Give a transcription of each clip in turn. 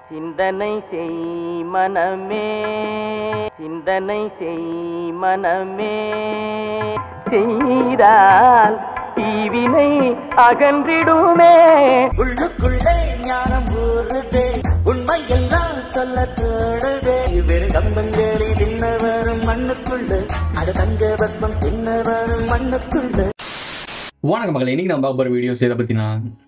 சிந்தனை செய் மனமே சிந்தனை செய் மனமே செய்தால் தீவினை அகன்றிடுமே உள்ளுக்குள்ளே ஞானம் ஊறுதே உண்மையெல்லாம் சொல்ல தோடுதே வெறு கம்பங்களி தின்ன வரும் மண்ணுக்குள்ள அது தங்க பஸ்மம் தின்ன வரும் மண்ணுக்குள்ள வணக்கம் மகளே இன்னைக்கு நம்ம பார்க்க போகிற வீடியோஸ் எதை பற்றினா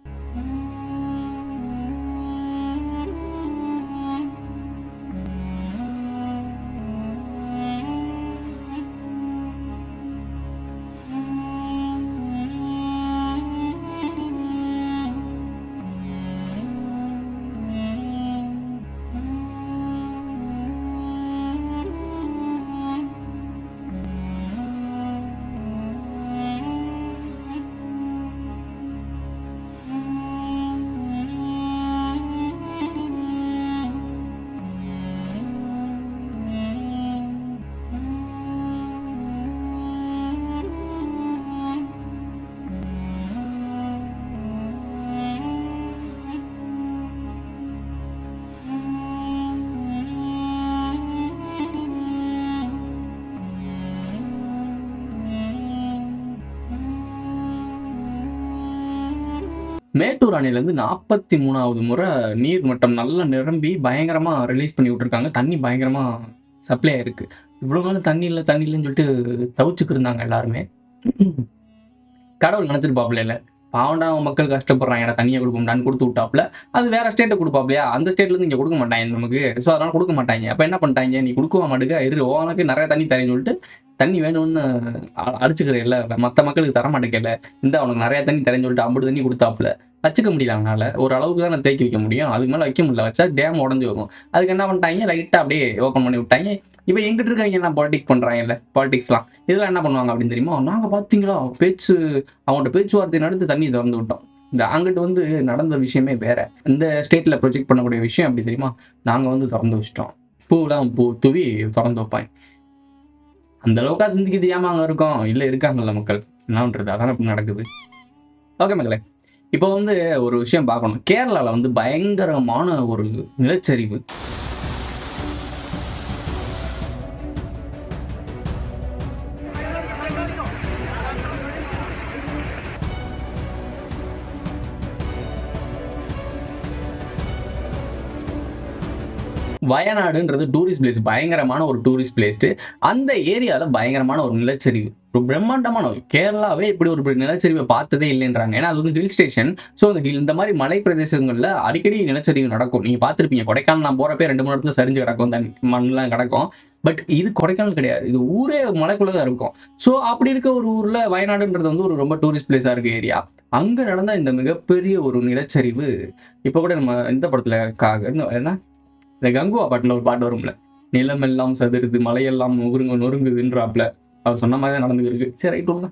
மேட்டூர் அணையிலேருந்து நாற்பத்தி மூணாவது முறை நீர் மட்டம் நல்லா நிரம்பி பயங்கரமாக ரிலீஸ் பண்ணி விட்ருக்காங்க தண்ணி பயங்கரமாக சப்ளை ஆயிருக்கு இவ்வளோ நாள் தண்ணி இல்லை தண்ணி இல்லைன்னு சொல்லிட்டு தவிச்சுக்கு இருந்தாங்க எல்லாருமே கடவுள் நினச்சிருப்பாப்புல இல்லை பாவண்டா அவன் மக்கள் கஷ்டப்படுறாங்க தண்ணியை கொடுக்கும்டான்னு கொடுத்து விட்டாப்புல அது வேற ஸ்டேட்டை கொடுப்பாப்லையா அந்த ஸ்டேட்லேருந்து இங்கே கொடுக்க மாட்டாங்க நமக்கு ஸோ அதனால கொடுக்க மாட்டாங்க அப்போ என்ன பண்ணிட்டாங்க நீ கொடுக்க மாட்டேங்க இரு உனக்கு நிறைய தண்ணி தரேன்னு சொல்லிட்டு தண்ணி வேணும்னு அ- அடிச்சுக்கிற இல்லை மற்ற மக்களுக்கு தர மாட்டேங்கல இந்த அவனுக்கு நிறைய தண்ணி தரேன்னு சொல்லிட்டு ஐம்பது தண்ணி கொடுத்தாப்புல வச்சுக்க முடியல அவனால ஒரு அளவுக்கு தான் நான் தேக்கி வைக்க முடியும் அதுக்கு மேலே வைக்க முடியல வச்சா டேம் உடஞ்சி வரும் அதுக்கு என்ன பண்ணிட்டாங்க லைட்டாக அப்படியே ஓப்பன் பண்ணி விட்டாங்க இப்போ எங்கிட்ட இருக்காங்க என்ன பாலிடிக் பண்ணுறாங்கல்ல பாலிடிக்ஸ்லாம் இதெல்லாம் என்ன பண்ணுவாங்க அப்படின்னு தெரியுமா நாங்கள் பார்த்தீங்களா பேச்சு அவங்கள்ட்ட பேச்சுவார்த்தை நடத்தி தண்ணி திறந்து விட்டோம் இந்த அங்கிட்டு வந்து நடந்த விஷயமே வேற இந்த ஸ்டேட்டில் ப்ரொஜெக்ட் பண்ணக்கூடிய விஷயம் அப்படி தெரியுமா நாங்கள் வந்து திறந்து வச்சிட்டோம் பூலாம் பூ தூவி திறந்து வைப்பாங்க அந்த அளவுக்கா சிந்திக்க தெரியாம அங்கே இருக்கோம் இல்லை இருக்காங்கல்ல மக்கள் என்னன்றது அதான இப்ப நடக்குது ஓகே மக்களே இப்போ வந்து ஒரு விஷயம் பார்க்கணும் கேரளாவில் வந்து பயங்கரமான ஒரு நிலச்சரிவு வயநாடுன்றது டூரிஸ்ட் பிளேஸ் பயங்கரமான ஒரு டூரிஸ்ட் பிளேஸ்ட்டு அந்த ஏரியாவில் பயங்கரமான ஒரு நிலச்சரிவு ஒரு பிரம்மாண்டமான கேரளாவே இப்படி ஒரு நிலச்சரிவை பார்த்ததே இல்லைன்றாங்க ஏன்னா அது வந்து ஹில் ஸ்டேஷன் ஸோ அந்த hill- இந்த மாதிரி மலை பிரதேசங்களில் அடிக்கடி நிலச்சரிவு நடக்கும் நீங்கள் பார்த்துருப்பீங்க கொடைக்கானல் நான் போகிறப்பே ரெண்டு மூணு இடத்துல சரிஞ்சு கிடக்கும் தண்ணி மண்ணெலாம் கிடக்கும் பட் இது கொடைக்கானல் கிடையாது இது ஊரே மலைக்குள்ளே தான் இருக்கும் ஸோ அப்படி இருக்க ஒரு ஊரில் வயநாடுன்றது வந்து ஒரு ரொம்ப டூரிஸ்ட் பிளேஸாக இருக்க ஏரியா அங்கே நடந்த இந்த மிகப்பெரிய ஒரு நிலச்சரிவு இப்போ கூட நம்ம இந்த படத்தில் கா என்ன- என்ன இந்த கங்குவா பாட்டில் ஒரு பாட்டு வரும்ல நிலமெல்லாம் சதுருது மலையெல்லாம் நொறுங்கு நொறுங்குதுன்றாப்ல அவர் சொன்ன மாதிரி தான் நடந்துருக்கு சரி ரைட் விடுங்க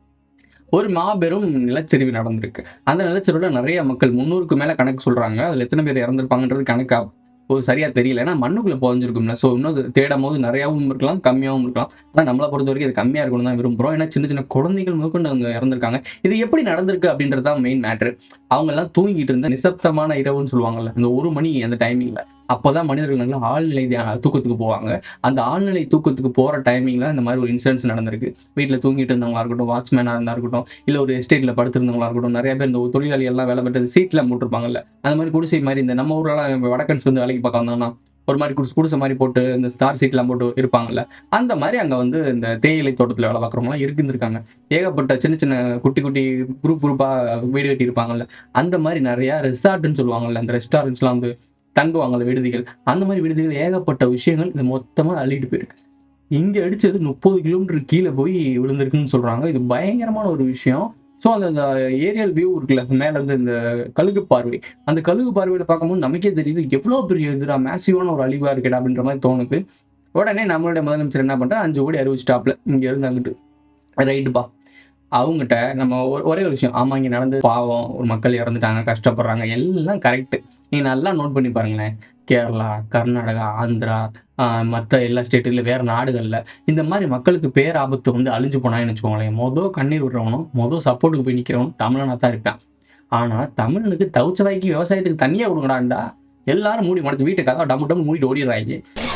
ஒரு மாபெரும் நிலச்சரிவு நடந்திருக்கு அந்த நிலச்சரிவில் நிறைய மக்கள் முந்நூறுக்கு மேலே கணக்கு சொல்கிறாங்க அதில் எத்தனை பேர் இறந்துருப்பாங்கன்றது கணக்கா ஒரு சரியா தெரியல ஏன்னா மண்ணுக்குள்ள புதஞ்சிருக்கும்ல ஸோ இன்னும் அது தேடும் போது நிறையாவும் இருக்கலாம் கம்மியாகவும் இருக்கலாம் ஆனால் நம்மளை பொறுத்த வரைக்கும் இது கம்மியாக இருக்கணும் தான் விரும்புகிறோம் ஏன்னா சின்ன சின்ன குழந்தைகள் முதற்கொண்டு அவங்க இறந்துருக்காங்க இது எப்படி நடந்திருக்கு அப்படின்றது தான் மெயின் மேட்ரு அவங்க எல்லாம் தூங்கிட்டு இருந்த நிசப்தமான இரவுன்னு சொல்லுவாங்கல்ல அந்த ஒரு மணி அந்த டைமிங்ல அப்போதான் மனிதர்கள் நல்லா ஆழ்நிலை தியா- தூக்கத்துக்கு போவாங்க அந்த ஆழ்நிலை தூக்கத்துக்கு போகிற டைமிங்ல இந்த மாதிரி ஒரு இன்சிடென்ட்ஸ் நடந்திருக்கு வீட்டில் தூங்கிட்டு இருந்தவங்களா இருக்கட்டும் வாட்ச்மேனாக இருந்தா இருக்கட்டும் இல்லை ஒரு எஸ்டேட்டில் படுத்திருந்தவங்களா இருக்கட்டும் நிறைய பேர் இந்த தொழிலாளி எல்லாம் வேலை பெற்றது சீட்டில் போட்டிருப்பாங்கல்ல அந்த மாதிரி குடிசை மாதிரி இந்த நம்ம ஊர்லலாம் வடக்கன்ஸ் வந்து வேலைக்கு பார்க்க வந்தாங்கன்னா ஒரு மாதிரி குடிசை குடிசை மாதிரி போட்டு இந்த ஸ்டார் சீட்லாம் போட்டு இருப்பாங்கல்ல அந்த மாதிரி அங்கே வந்து இந்த தேயிலை தோட்டத்தில் வேலை பார்க்குறவங்களாம் இருந்துருக்காங்க ஏகப்பட்ட சின்ன சின்ன குட்டி குட்டி குரூப் குரூப்பாக வீடு கட்டி இருப்பாங்கல்ல அந்த மாதிரி நிறையா ரெசார்ட்னு சொல்லுவாங்கல்ல அந்த ரெஸ்டாரண்ட்ஸ்லாம் வந்து தங்குவாங்கல்ல விடுதிகள் அந்த மாதிரி விடுதிகள் ஏகப்பட்ட விஷயங்கள் இது மொத்தமாக அள்ளிட்டு போயிருக்கு இங்கே அடிச்சது முப்பது கிலோமீட்டர் கீழே போய் விழுந்திருக்குன்னு சொல்கிறாங்க இது பயங்கரமான ஒரு விஷயம் ஸோ அந்த அந்த ஏரியல் வியூ இருக்குல்ல மேலே இருந்து இந்த கழுகு பார்வை அந்த கழுகு பார்வையில் பார்க்கும்போது நமக்கே தெரியுது எவ்வளோ பெரிய எதிராக மேசிவான ஒரு அழிவாக இருக்கடா அப்படின்ற மாதிரி தோணுது உடனே நம்மளுடைய முதலமைச்சர் என்ன பண்ணுறா அஞ்சு கோடி அறிவிச்சிட்டாப்ல இங்கே இருந்து அங்கிட்டு ரைட்டுப்பா அவங்ககிட்ட நம்ம ஒரு- ஒரே ஒரு விஷயம் ஆமாம் இங்கே நடந்து பாவம் ஒரு மக்கள் இறந்துட்டாங்க கஷ்டப்படுறாங்க எல்லாம் கரெக்டு நீங்கள் நல்லா நோட் பண்ணி பாருங்களேன் கேரளா கர்நாடகா ஆந்திரா மற்ற எல்லா ஸ்டேட்டுல வேறு நாடுகளில் இந்த மாதிரி மக்களுக்கு பேராபத்து வந்து அழிஞ்சு போனாங்கன்னு வச்சுக்கோங்களேன் மொதல் கண்ணீர் விடுறவனும் மொதல் சப்போர்ட்டுக்கு போய் நிற்கிறவனும் தமிழனாக தான் இருப்பான் ஆனால் தமிழனுக்கு தவிச்ச வாய்க்கு விவசாயத்துக்கு தனியாக கொடுங்கடாண்டா எல்லாரும் மூடி மறைச்சு வீட்டை கதவை டம்மு டம்மு மூடிட்டு ஓடிடுறாங்க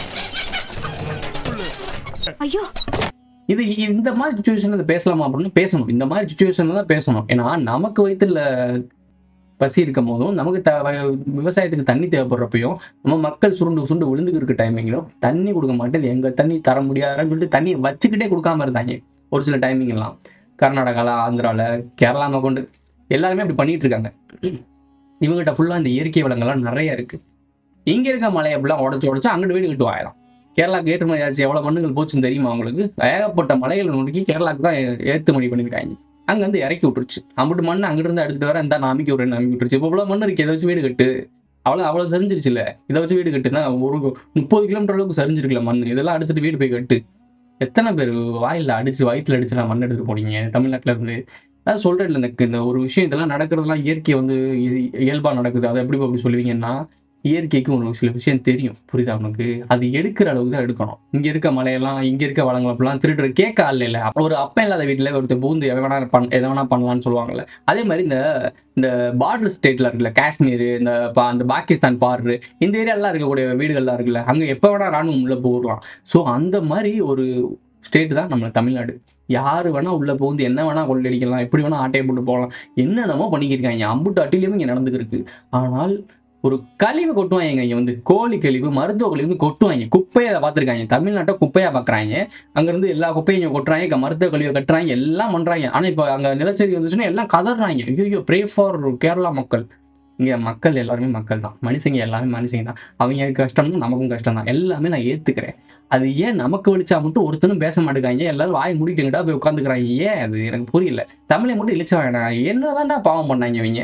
ஐயோ இது இந்த மாதிரி சுச்சுவேஷன்ல இதை பேசலாமா அப்படின்னு பேசணும் இந்த மாதிரி சுச்சுவேஷன்ல தான் பேசணும் ஏன்னா நமக்கு வயிற்றுல பசி இருக்கும் போதும் நமக்கு த வ- விவசாயத்துக்கு தண்ணி தேவைப்படுறப்பையும் நம்ம மக்கள் சுருண்டு சுருண்டு விழுந்துக்கு இருக்க டைமிங்கிலும் தண்ணி கொடுக்க மாட்டேன் எங்க தண்ணி தர முடியாதுன்னு சொல்லிட்டு தண்ணியை வச்சுக்கிட்டே கொடுக்காம இருந்தாங்க ஒரு சில டைமிங் எல்லாம் கர்நாடகால ஆந்திரால கேரளா கொண்டு எல்லாருமே அப்படி பண்ணிட்டு இருக்காங்க இவங்ககிட்ட ஃபுல்லா இந்த இயற்கை வளங்கள்லாம் நிறைய இருக்கு இங்க இருக்க மலையை அப்படிலாம் உடச்சு உடச்சு அங்கிட்டு வீடு கட்டு ஆயிரம் கேரளாக்கு ஏற்றுமதி ஆச்சு எவ்வளவு மண்ணுகள் போச்சுன்னு தெரியுமா அவங்களுக்கு ஏகப்பட்ட மலைகள் நோக்கி கேரளாக்கு தான் ஏ- ஏற்றுமதி பண்ணியிருக்காங்க அங்க வந்து இறக்கி விட்டுருச்சு அம்பிட்டு மண் அங்கிட்டு இருந்து எடுத்துட்டு வர இந்த நம்பிக்கை விடுறேன் நம்பிக்கை விட்டுருச்சு இப்போ இவ்வளவு மண் இருக்கு இதை வச்சு வீடு கட்டு அவ்வளோ அவ்வளோ சரிஞ்சிருச்சுல இதை வச்சு வீடு கட்டுனா ஒரு முப்பது கிலோமீட்டர் அளவுக்கு சரிஞ்சிருக்கல மண் இதெல்லாம் எடுத்துட்டு வீடு போய் கட்டு எத்தனை பேர் வாயில அடிச்சு வயிற்றுல அடிச்சு நான் மண் எடுத்துட்டு போனீங்க தமிழ்நாட்டுல இருந்து அதான் சொல்றேன் இல்லை எனக்கு இந்த ஒரு விஷயம் இதெல்லாம் நடக்கிறதுலாம் இயற்கை வந்து இ- இயல்பா நடக்குது அதை எப்படி அப்படி சொல்லுவீங்கன்னா இயற்கைக்கு ஒரு சில விஷயம் தெரியும் புரியுதா உனக்கு அது எடுக்கிற அளவுக்கு தான் எடுக்கணும் இங்க இருக்க மலையெல்லாம் இங்க இருக்க வளங்கள் அப்படிலாம் திருடுற கேட்க ஆள் இல்லை ஒரு அப்பா இல்லாத வீட்டுல ஒருத்தர் பூந்து எதை வேணா பண் எதை வேணா பண்ணலாம்னு சொல்லுவாங்கல்ல அதே மாதிரி இந்த இந்த பார்டர் ஸ்டேட்ல இருக்குல்ல காஷ்மீர் இந்த பா- அந்த பாகிஸ்தான் பார்டர் இந்த ஏரியாலாம் இருக்கக்கூடிய வீடுகள்லாம் இருக்குல்ல அங்க எப்போ வேணா ராணுவம் உள்ள போகலாம் ஸோ அந்த மாதிரி ஒரு ஸ்டேட் தான் நம்ம தமிழ்நாடு யாரு வேணா உள்ள புகுந்து என்ன வேணா கொள்ளடிக்கலாம் எப்படி வேணா ஆட்டையை போட்டு போகலாம் என்னென்னமோ பண்ணிக்கிருக்காங்க அம்புட்டு அட்டிலையும் இங்க நடந்துருக்கு ஆனால் ஒரு கழிவு கொட்டுவாங்க இங்க வந்து கோழி கழிவு மருத்துவ கழிவு வந்து கொட்டுவாங்க குப்பையை பார்த்துருக்காங்க தமிழ்நாட்டை குப்பையா பார்க்குறாங்க அங்கிருந்து எல்லா குப்பையும் இங்க கொட்டுறாங்க இங்க மருத்துவ கழிவை கட்டுறாங்க எல்லாம் பண்றாங்க ஆனா இப்போ அங்க நிலச்சரி வந்துச்சுன்னா எல்லாம் கதறாங்க ஐயோ ப்ரே ஃபார் கேரளா மக்கள் இங்க மக்கள் எல்லாருமே மக்கள் தான் மனுஷங்க எல்லாமே மனுஷங்க தான் அவங்க கஷ்டம் தான் நமக்கும் கஷ்டம் தான் எல்லாமே நான் ஏத்துக்கிறேன் அது ஏன் நமக்கு வலிச்சா மட்டும் ஒருத்தனும் பேச மாட்டேங்காங்க எல்லாரும் வாய் முடிக்கிட்டுக்கிட்டா போய் உட்காந்துக்கிறாங்க ஏன் அது எனக்கு புரியல தமிழை மட்டும் இழிச்சா வேணாம் என்னதான்டா பாவம் பண்ணாங்க இவங்க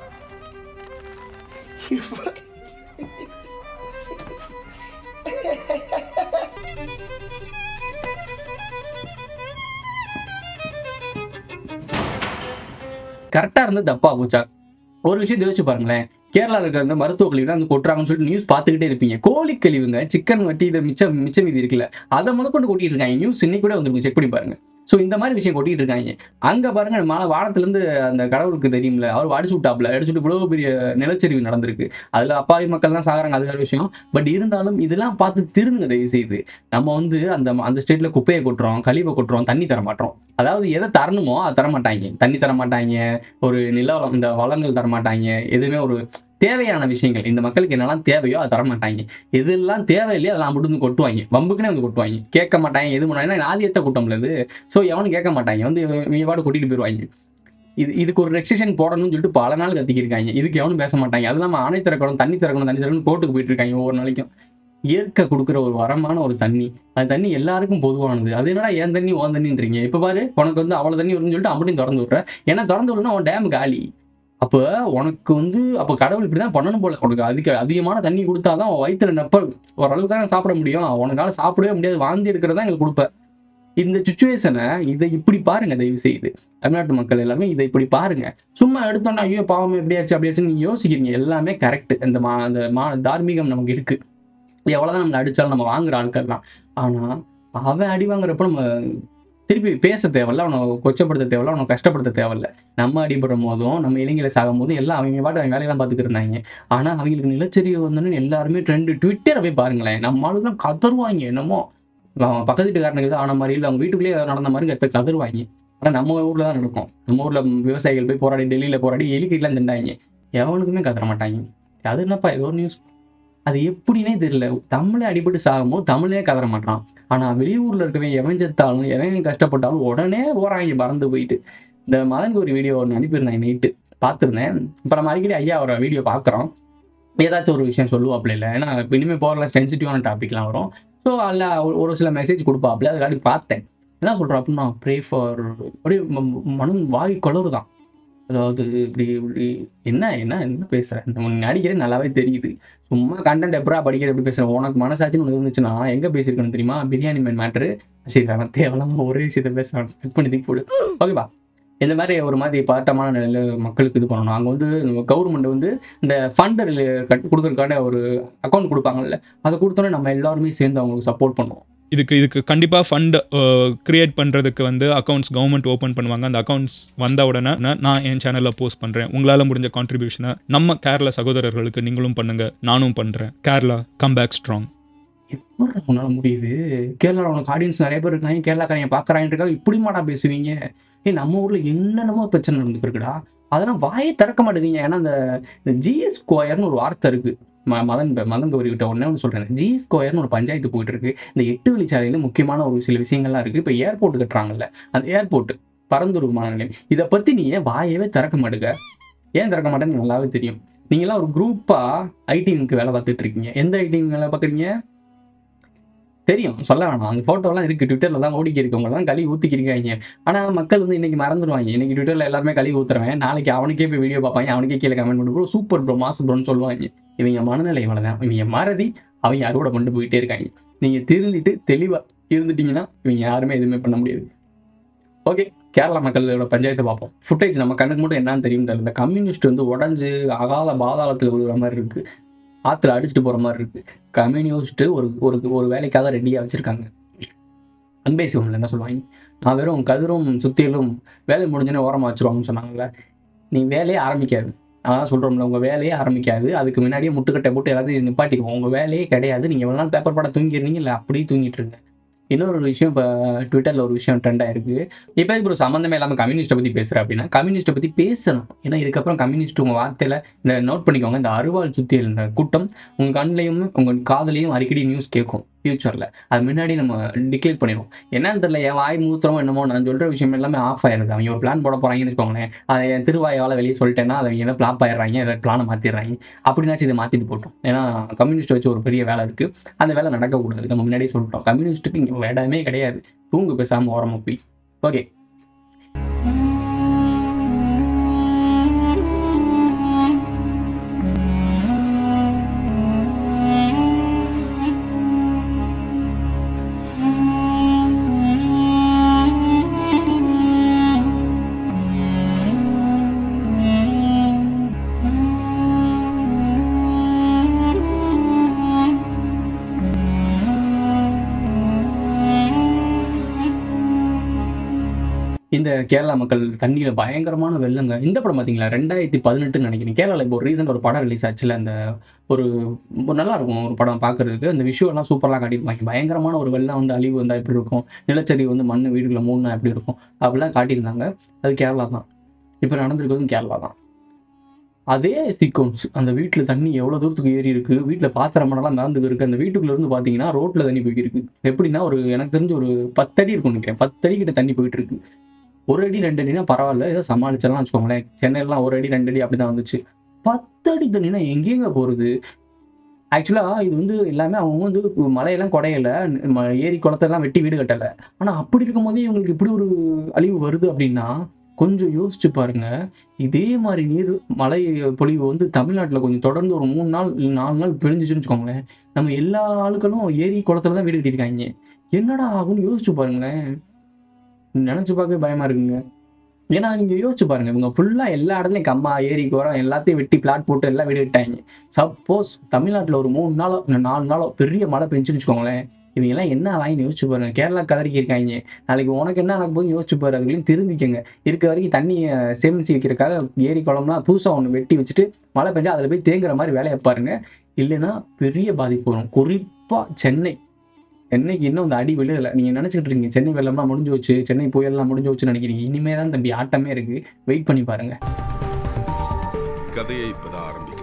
கரெக்டா இருந்து தப்பா போச்சா ஒரு விஷயம் யோசிச்சு பாருங்களேன் கேரளால இருக்க அந்த மருத்துவ கழிவுலாம் வந்து கொட்டுறாங்கன்னு சொல்லிட்டு நியூஸ் பார்த்துக்கிட்டே இருப்பீங்க கோழி கழிவுங்க சிக்கன் வட்டியில மிச்சம் மிச்ச மீதி இருக்குல்ல அதை முதல் கொண்டு கொட்டிட்டு இருக்காங்க நியூஸ் இன்னைக்கு கூட வந்துருக்கு செக் பண்ணி பாருங்க ஸோ இந்த மாதிரி விஷயம் கொட்டிட்டு இருக்காங்க அங்க பாருங்க மழை வானத்துல இருந்து அந்த கடவுளுக்கு தெரியும்ல அவர் அடிச்சு விட்டாப்ல அடிச்சுட்டு இவ்வளவு பெரிய நிலச்சரிவு நடந்திருக்கு அதுல அப்பாவி மக்கள் தான் சாகுறாங்க அது வேற விஷயம் பட் இருந்தாலும் இதெல்லாம் பார்த்து திருந்துங்க தயவு செய்து நம்ம வந்து அந்த அந்த ஸ்டேட்ல குப்பையை கொட்டுறோம் கழிவை கொட்டுறோம் தண்ணி தர மாட்டோம் அதாவது எதை தரணுமோ அதை தர மாட்டாங்க தண்ணி தர மாட்டாங்க ஒரு நில வளம் இந்த வளங்கள் தர மாட்டாங்க எதுவுமே ஒரு தேவையான விஷயங்கள் இந்த மக்களுக்கு என்னெல்லாம் தேவையோ அதை தர மாட்டாங்க எதெல்லாம் தேவையில்லையோ அதெல்லாம் மட்டும் வந்து கொட்டுவாங்க வம்புக்குனே வந்து கொட்டுவாங்க கேட்க மாட்டாங்க எது பண்ணாங்க ஏன்னா ஆதியத்தை கூட்டம்ல இது ஸோ எவனும் கேட்க மாட்டாங்க வந்து இவாடு கொட்டிட்டு போயிடுவாங்க இது இதுக்கு ஒரு ரெக்ஷன் போடணும்னு சொல்லிட்டு பல நாள் கத்திக்கிருக்காங்க இதுக்கு எவனும் பேச மாட்டாங்க அது இல்லாமல் அணை திறக்கணும் தண்ணி திறக்கணும் தண்ணி திறக்கணும் கோர்ட்டுக்கு போயிட்டு இருக்காங்க ஒவ்வொரு நாளைக்கும் இயற்கை கொடுக்குற ஒரு வரமான ஒரு தண்ணி அந்த தண்ணி எல்லாருக்கும் பொதுவானது அது என்னடா ஏன் தண்ணி ஓன் தண்ணின்றீங்க இப்போ பாரு உனக்கு வந்து அவ்வளோ தண்ணி வரும்னு சொல்லிட்டு அப்படியும் திறந்து விட்ற ஏன்னா திறந்து விடணும் அவன் டேம் காலி அப்போ உனக்கு வந்து அப்போ கடவுள் இப்படி தான் பண்ணணும் போல உனக்கு அதுக்கு அதிகமான தண்ணி கொடுத்தாதான் அவன் வயிற்றுல நெப்ப ஓரளவுக்கு தான் சாப்பிட முடியும் உனக்கால சாப்பிடவே முடியாது வாந்தி எடுக்கிறதா எங்களுக்கு கொடுப்ப இந்த சுச்சுவேஷனை இதை இப்படி பாருங்க தயவு செய்து தமிழ்நாட்டு மக்கள் எல்லாமே இதை இப்படி பாருங்க சும்மா எடுத்தோன்னா ஐயோ பாவம் எப்படி ஆச்சு அப்படி ஆச்சுன்னு நீங்க யோசிக்கிறீங்க எல்லாமே கரெக்ட் இந்த மா அந்த மா தார்மீகம் நமக்கு இருக்கு எவ்வளவுதான் நம்மளை அடிச்சாலும் நம்ம வாங்குற ஆட்கள் தான் ஆனா அவன் அடி வாங்குறப்ப நம்ம திருப்பி பேச தேவையில்ல அவனை கொச்சப்படுத்த தேவையில்ல அவனை கஷ்டப்படுத்த தேவையில்ல நம்ம அடிபடும் போதும் நம்ம இளைஞரை சாகும் போதும் எல்லாம் அவங்க பாட்டு அவங்க வேலையெல்லாம் பார்த்துக்கிட்டு இருந்தாங்க ஆனா அவங்களுக்கு நிலச்சரிவு வந்தோன்னு எல்லாருமே ட்ரெண்டு ட்விட்டரை போய் பாருங்களேன் நம்ம ஆளுதான் கதறுவாங்க என்னமோ அவன் பக்கத்து வீட்டுக்காரனுக்கு தான் ஆன மாதிரி இல்லை அவங்க வீட்டுக்குள்ளேயே ஏதாவது நடந்த மாதிரி கத்த கதறுவாங்க ஆனா நம்ம ஊர்ல தான் நடக்கும் நம்ம ஊர்ல விவசாயிகள் போய் போராடி டெல்லியில போராடி எலிக்கிட்டலாம் திண்டாங்க எவனுக்குமே கதற மாட்டாங்க அது என்னப்பா ஏதோ ஒரு நியூஸ் அது எப்படின்னே தெரியல தமிழே அடிபட்டு சாகும்போது தமிழே கதற மாட்டான் ஆனா வெளியூர்ல இருக்கவன் எவன் செத்தாலும் எவன் கஷ்டப்பட்டாலும் உடனே போறாங்க பறந்து போயிட்டு இந்த மதனுக்கு ஒரு வீடியோ ஒன்று அனுப்பியிருந்தேன் நைட்டு பார்த்துருந்தேன் இப்போ நம்ம அடிக்கடி ஐயா அவரோட வீடியோ பார்க்குறோம் ஏதாச்சும் ஒரு விஷயம் சொல்லுவாப்ல இல்லை ஏன்னா இப்போ இனிமேல் போகிற சென்சிட்டிவான டாபிக்லாம் வரும் ஸோ அதில் ஒரு சில மெசேஜ் கொடுப்பாப்ல அதுக்காடி பார்த்தேன் என்ன சொல்கிறேன் அப்படின்னா ப்ரே ஃபார் அப்படியே ம- மனம் வாய் குளறுதான் அதாவது இப்படி இப்படி என்ன என்ன என்ன பேசுகிறேன் நம்ம நடிக்கிறேன் நல்லாவே தெரியுது சும்மா கண்டென்ட் எப்படா படிக்கிற எப்படி பேசுகிறேன் உனக்கு மனசாட்சின்னு ஒன்று இருந்துச்சுன்னா எங்கே பேசியிருக்கணும் தெரியுமா பிரியாணி மேன் மேட்ரு சரி அவன் தேவையில்லாம ஒரே விஷயத்த பேசுகிறான் கட் பண்ணி தூக்கி போடு ஓகேப்பா இந்த மாதிரி ஒரு மாதிரி பதட்டமான நிலையில மக்களுக்கு இது பண்ணணும் அங்கே வந்து கவர்மெண்ட் வந்து இந்த ஃபண்டு கட் கொடுக்கறதுக்கான ஒரு அக்கௌண்ட் கொடுப்பாங்கல்ல அதை கொடுத்தோன்னே நம்ம எல்லாருமே சேர்ந்து அவங்களுக்கு சப்போர்ட் பண்ணுவோம் இதுக்கு இதுக்கு கண்டிப்பாக ஃபண்ட் க்ரியேட் பண்ணுறதுக்கு வந்து அக்கௌண்ட்ஸ் கவர்மெண்ட் ஓப்பன் பண்ணுவாங்க அந்த அக்கௌண்ட்ஸ் வந்த உடனே நான் நான் என் சேனலில் போஸ்ட் பண்ணுறேன் உங்களால் முடிஞ்ச கான்ட்ரிபியூஷனை நம்ம கேரளா சகோதரர்களுக்கு நீங்களும் பண்ணுங்க நானும் பண்ணுறேன் கேரளா கம் பேக் ஸ்ட்ராங் எப்படி உன்னால முடியுது கேரளாவில் உனக்கு ஆடியன்ஸ் நிறைய பேர் இருக்காங்க கேரளாக்காரங்க பார்க்குறாங்க இப்படி மாடா பேசுவீங்க ஏய் நம்ம ஊரில் என்னென்னமோ பிரச்சனை நடந்துருக்குடா அதெல்லாம் வாயை திறக்க மாட்டேங்குங்க ஏன்னா அந்த இந்த ஜிஎஸ் ஸ்கொயர்னு ஒரு வார்த்தை இருக்கு ம மதன் மதன் கௌரி கிட்ட ஒன்றே ஒன்று சொல்கிறேன் ஜி ஸ்கொயர்னு ஒரு பஞ்சாயத்து போயிட்டு இருக்கு இந்த எட்டு வழிச்சாலையில் முக்கியமான ஒரு சில விஷயங்கள்லாம் இருக்குது இப்போ ஏர்போர்ட் கட்டுறாங்கல்ல அந்த ஏர்போர்ட் பரந்தூர் விமான நிலையம் இதை பற்றி நீ ஏன் வாயவே திறக்க மாட்டுங்க ஏன் திறக்க மாட்டேன்னு நல்லாவே தெரியும் நீங்களாம் ஒரு குரூப்பாக ஐடிங்க்கு வேலை பார்த்துட்டு இருக்கீங்க எந்த ஐடிங் வேலை பார்க்குறீங்க தெரியும் சொல்ல வேணாம் அந்த ஃபோட்டோலாம் இருக்குது ட்விட்டரில் தான் ஓடிக்கி இருக்கவங்கலாம் கழுவி ஊற்றிக்கிருக்காங்க ஆனால் மக்கள் வந்து இன்னைக்கு மறந்துடுவாங்க இன்னைக்கு ட்விட்டரில் எல்லாருமே கழுவி ஊத்துறவன் நாளைக்கு அவனுக்கே போய் வீடியோ பார்ப்பாங்க அவனுக்கே கீழே கமெண்ட் பண்ணி ப்ரோ சூப்பர் ப்ரோ மாசு ப்ரோன்னு சொல்லுவாங்க இவங்க மனநிலை இவ்வளோதான் இவங்க மறதி அவங்க அறுவடை பண்ணிட்டு போயிட்டே இருக்காங்க நீங்கள் திருந்திட்டு தெளிவாக இருந்துட்டீங்கன்னா இவங்க யாருமே எதுவுமே பண்ண முடியாது ஓகே கேரளா மக்களோட பஞ்சாயத்தை பார்ப்போம் ஃபுட்டேஜ் நம்ம கண்ணுக்கு மட்டும் என்னன்னு தெரியும் தெரியல இந்த கம்யூனிஸ்ட் வந்து உடஞ்சு அகால பாதாளத்தில் விழுகிற மாதிரி இருக்கு ஆற்றுல அடிச்சுட்டு போகிற மாதிரி இருக்கு கம்யூனிஸ்ட் ஒரு ஒரு ஒரு வேலைக்காக ரெடியாக வச்சுருக்காங்க அன்பே சிவம்ல என்ன சொல்லுவாங்க நான் வெறும் கதிரும் சுத்தியிலும் வேலை முடிஞ்சோன்னே ஓரமாக வச்சுருவாங்கன்னு சொன்னாங்கல்ல நீ வேலையே ஆரம்பிக்காது அதான் சொல்கிறோம்ல உங்கள் வேலையே ஆரம்பிக்காது அதுக்கு முன்னாடியே முட்டுக்கட்டை போட்டு எல்லாத்தையும் நிப்பாட்டிடுவோம் உங்கள் வேலையே கிடையாது நீங்கள் எவ்வளோ நாள் பேப்பர் படம் தூங்கிடுறீங்க இல்லை அப்படியே தூங்கிட்டு இருங்க இன்னொரு விஷயம் இப்போ ட்விட்டரில் ஒரு விஷயம் ட்ரெண்ட் ஆயிருக்கு இப்போ இப்போ ஒரு சம்மந்தமே இல்லாமல் கம்யூனிஸ்ட்டை பற்றி பேசுகிறேன் அப்படின்னா கம்யூனிஸ்ட்டை பற்றி பேசணும் ஏன்னா இதுக்கப்புறம் கம்யூனிஸ்ட் உங்கள் வார்த்தையில் இந்த நோட் பண்ணிக்கோங்க இந்த அருவாள் சுத்தியல் இந்த கூட்டம் உங்கள் கண்ணிலையும் உங்கள் காதுலையும் அடிக்கடி நியூஸ் கேட்கும் ஃப்யூச்சரில் அது முன்னாடி நம்ம டிக்ளேர் பண்ணிடுவோம் என்னன்னு தெரியல என் வாய் மூத்திரமோ என்னமோ நான் சொல்கிற விஷயம் எல்லாமே ஆஃப் ஆயிடுது அவங்க ஒரு பிளான் போட போகிறாங்கன்னு வச்சுக்கோங்களேன் அதை என் திருவாயால் வெளியே சொல்லிட்டேன்னா அதை அவங்க எல்லாம் பிளாப் ஆயிடுறாங்க அதை பிளானை மாற்றிடுறாங்க அப்படின்னாச்சும் இதை மாற்றிட்டு போட்டோம் ஏன்னா கம்யூனிஸ்ட் வச்சு ஒரு பெரிய வேலை இருக்குது அந்த வேலை நடக்கக்கூடாது நம்ம முன்னாடியே சொல்லிட்டோம் கம்யூனிஸ்ட்டுக்கு இங்கே இடமே கிடையாது தூங்கு பேசாமல் ஓரமாக போய் ஓகே இந்த கேரளா மக்கள் தண்ணியில் பயங்கரமான வெள்ளங்க இந்த படம் பார்த்தீங்களா ரெண்டாயிரத்தி பதினெட்டுன்னு நினைக்கிறேன் கேரளாவில் இப்போ ஒரு ரீசெண்ட் ஒரு படம் ரிலீஸ் ஆச்சுல அந்த ஒரு ஒரு நல்லா இருக்கும் ஒரு படம் பார்க்கறதுக்கு அந்த விஷுவெல்லாம் சூப்பராக காட்டியிருப்பாங்க பயங்கரமான ஒரு வெள்ளம் வந்து அழிவு வந்தால் எப்படி இருக்கும் நிலச்சரிவு வந்து மண் வீடுகளை மூணு எப்படி இருக்கும் அப்படிலாம் காட்டியிருந்தாங்க அது கேரளா தான் இப்போ நடந்திருக்கிறதும் கேரளா தான் அதே சீக்வன்ஸ் அந்த வீட்டில் தண்ணி எவ்வளோ தூரத்துக்கு ஏறி இருக்கு வீட்டில் பாத்திரம் மணலாம் மிதந்து இருக்கு அந்த வீட்டுக்குள்ள இருந்து பார்த்தீங்கன்னா ரோட்டில் தண்ணி போயிருக்கு எப்படின்னா ஒரு எனக்கு தெரிஞ்ச ஒரு பத்தடி இருக்கும் நினைக்கிறேன் பத்தடி கிட்ட தண்ணி போயிட்டு இருக்கு ஒரு அடி ரெண்டு அடினா பரவாயில்ல ஏதோ சமாளிச்சிடலாம் வச்சுக்கோங்களேன் சென்னையிலாம் ஒரு அடி ரெண்டு அடி அப்படி தான் வந்துச்சு பத்தடி தண்ணினா எங்கேங்க போகிறது ஆக்சுவலாக இது வந்து எல்லாமே அவங்க வந்து மலையெல்லாம் குடையல ம- ஏரி குளத்தெல்லாம் வெட்டி வீடு கட்டலை ஆனால் அப்படி இருக்கும் போதே இவங்களுக்கு இப்படி ஒரு அழிவு வருது அப்படின்னா கொஞ்சம் யோசிச்சு பாருங்க இதே மாதிரி நீர் மழை பொழிவு வந்து தமிழ்நாட்டில் கொஞ்சம் தொடர்ந்து ஒரு மூணு நாள் இல்ல நாலு நாள் பெழிஞ்சிச்சுன்னு வச்சுக்கோங்களேன் நம்ம எல்லா ஆளுக்களும் ஏரி குளத்துல தான் வீடு கட்டியிருக்காங்க என்னடா ஆகும்னு யோசிச்சு பாருங்களேன் நினச்சி பார்க்கவே பயமா இருக்குங்க ஏன்னா நீங்க யோசிச்சு பாருங்க இவங்க ஃபுல்லா எல்லா இடத்துலயும் கம்மா ஏரி கோரம் எல்லாத்தையும் வெட்டி பிளாட் போட்டு எல்லாம் வீடு விட்டாங்க சப்போஸ் தமிழ்நாட்டில் ஒரு மூணு நாளோ இல்லை நாலு நாளோ பெரிய மழை பெஞ்சுன்னு வச்சுக்கோங்களேன் இவங்க எல்லாம் என்ன வாங்கி யோசிச்சு பாருங்க கேரளா கதறிக்கி இருக்காங்க நாளைக்கு உனக்கு என்ன எனக்கு போது யோசிச்சு பாரு அதுக்குள்ளேயும் திரும்பிக்கங்க இருக்க வரைக்கும் தண்ணியை சேமிச்சு வைக்கிறதுக்காக ஏரி குளம்லாம் புதுசாக ஒன்று வெட்டி வச்சுட்டு மழை பெஞ்சா அதில் போய் தேங்குற மாதிரி வேலையை பாருங்க இல்லைன்னா பெரிய பாதிப்பு வரும் குறிப்பாக சென்னை சென்னைக்கு இன்னும் அந்த அடி விழுகலை நீங்கள் நினச்சிக்கிட்டு இருக்கீங்க சென்னை வெள்ளம்லாம் முடிஞ்சு வச்சு சென்னை புயல்லாம் முடிஞ்சு வச்சுன்னு நினைக்கிறீங்க இனிமே தான் தம்பி ஆட்டமே இருக்கு வெயிட் பண்ணி பாருங்க கதையை இப்பதான் ஆரம்பிக்குது